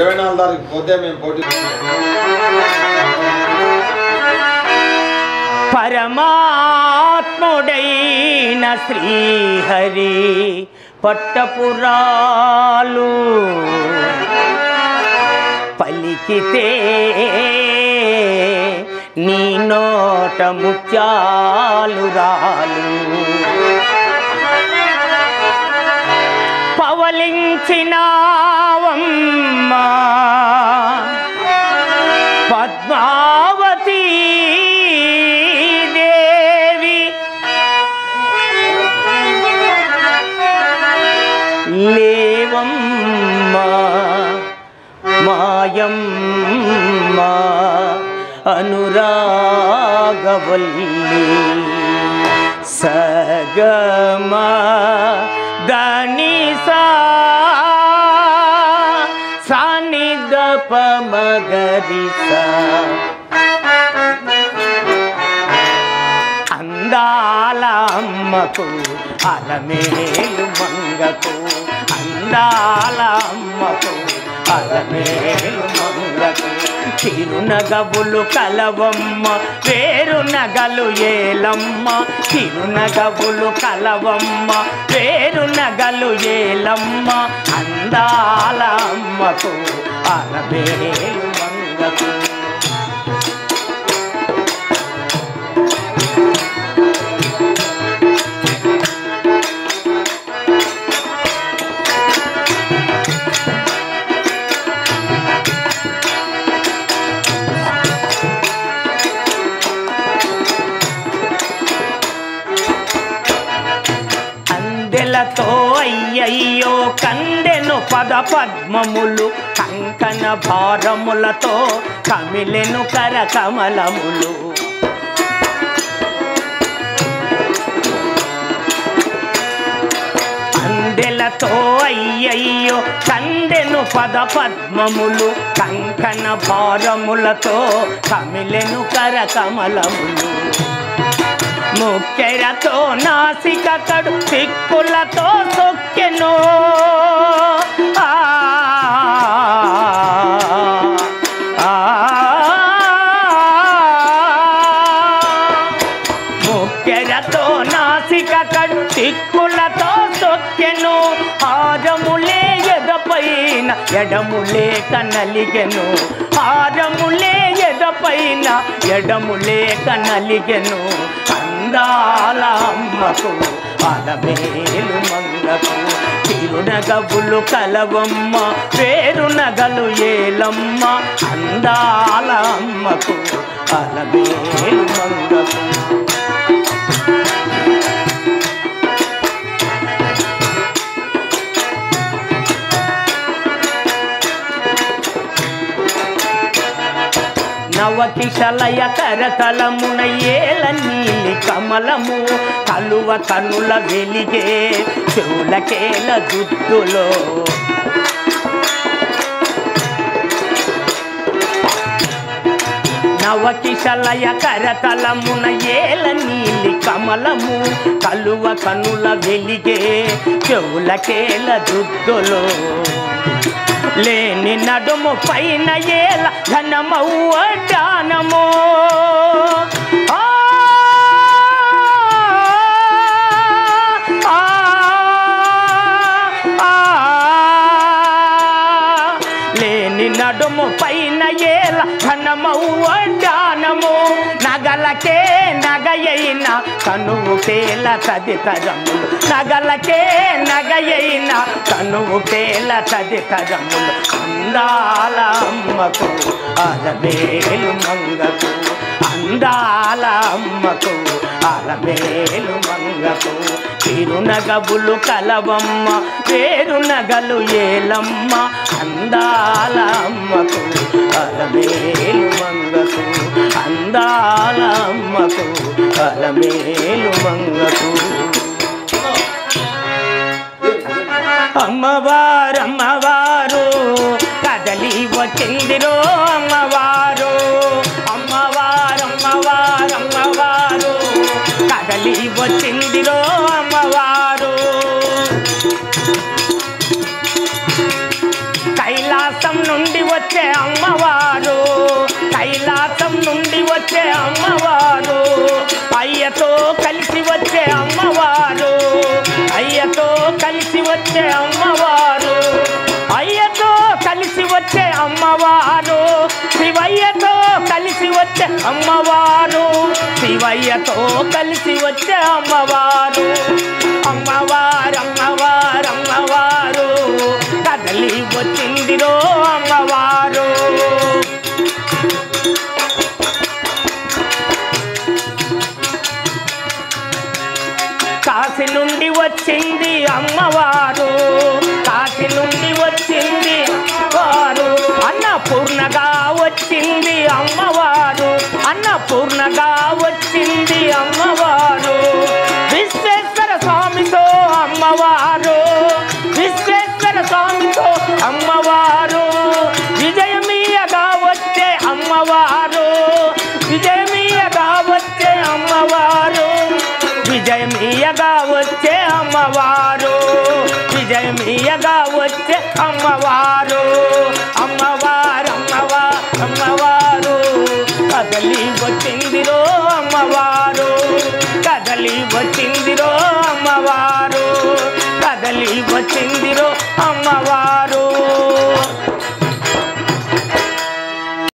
ఇరవై నాలుగు తారీఖు పోతే మేము పోటీ పరమాత్ముడైన శ్రీహరి పట్టపురాలు పలికితే నీ నోట ముత్యాలు రాలు పవలించినావమ్మా పద్మావతి దేవి లేవమ్మా మాయమ్మ అనురాగవల్లి సగమ ధనిసా సానిద పమగరిసా అందాల అమ్మకు అలమేలు మంగకు అందాల అమ్మకు అలమేలు మంగకు చిరునగవులు కలవమ్మ వేరు నగలు ఏలమ్మ చిరునగవులు కలవమ్మ వేరు నగలు ఏలమ్మ అందాల అమ్మకు అలమేలు మంగకు అందెలతో అయ్యయ్యో కందెను పద పద్మములు కంకణ భారములతో కమిలెను కరకమలములు అందెలతో అయ్యయ్యో కందెను పద పద్మములు కంకణ భారములతో కమిలెను కరకమలములు ముక్కెరతో నాసిక కడు సిక్కులతో సొక్కెను ఆ, ఆ, ముక్కెరతో నాసిక కడు సిక్కులతో సొక్కెను హారములే ఎదపైన ఎడములే కనలిగెను హారములే ఎదపైన ఎడములే కనలిగెను అందాల అమ్మకు అలమేలు మంగకు చిరునగవులు కలవమ్మ పేరు నగలు ఏలమ్మ అందాల అమ్మకు అలమేలు మంగకు నవకిశలయ కరతలమున ఏల నీలి కమలము కలువ కనుల వెలిగే చెవులకేల దుద్దులో నవకిశలయ కరతలమున ఏల నీలి కమలము కలువ కనుల వెలిగే చెవులకేల దుద్దులో లేని నడుము పైన ఏల ఘనమౌవ జ్ఞానము ఆ, ఆ, ఆ, లేని నడుము పైన ఏల ఘనమౌవ జ్ఞానము నగలకే నగయైన కనువు కేల తదితరములు నగలకే నగయైన కనువు కేల తదితరములు అందాల అమ్మకు అలమేలు మంగకు అందాల అమ్మకు అలమేలు మంగకు తిరునగబులు కలవమ్మ పేరు నగలు ఏలమ్మ అందాల అమ్మకు అలమేలు మంగకు అందాల అమ్మకు అలమేలు మంగకు అమ్మవారు అమ్మవారు కదలి వచ్చిందిరో అమ్మవారు అమ్మవారు అమ్మవారు అమ్మవారు కదలి వచ్చిందిరో అమ్మవారు కైలాసం నుండి వచ్చే అమ్మవారు కైలాసం నుండి వచ్చే అమ్మవారు అయ్యతో కలిసి వచ్చే అమ్మవారు అయ్యతో కలిసి వచ్చే అమ్మవారు అయ్యతో కలిసి వచ్చే అమ్మవారు శివయ్యతో కలిసి వచ్చే అమ్మవారు శివయ్యతో కలిసి వచ్చే అమ్మవారు అమ్మవారు అమ్మవారు అమ్మవారు కదలి వచ్చిందిరో అమ్మవారు కాశీ నుండి వచ్చింది అమ్మవారు కాశీ నుండి వచ్చింది వారు అన్నపూర్ణగా వచ్చింది అమ్మవారు అన్నపూర్ణగా వచ్చింది అమ్మవారు విశ్వేశ్వర స్వామితో అమ్మవారు విశ్వేశ్వర స్వామితో అమ్మవారు విజయమీయగా వచ్చే అమ్మవారు విజయమీయగా వచ్చే అమ్మవారు విజయమీయగా వచ్చే అమ్మవారు విజయమీయగా వచ్చే అమ్మవారు అమ్మవారు అమ్మవారు అమ్మవారు కదలి వచ్చిందిరో అమ్మవారు కదలి వచ్చిందిరో అమ్మవారు కదలి వచ్చిందిరో అమ్మవారు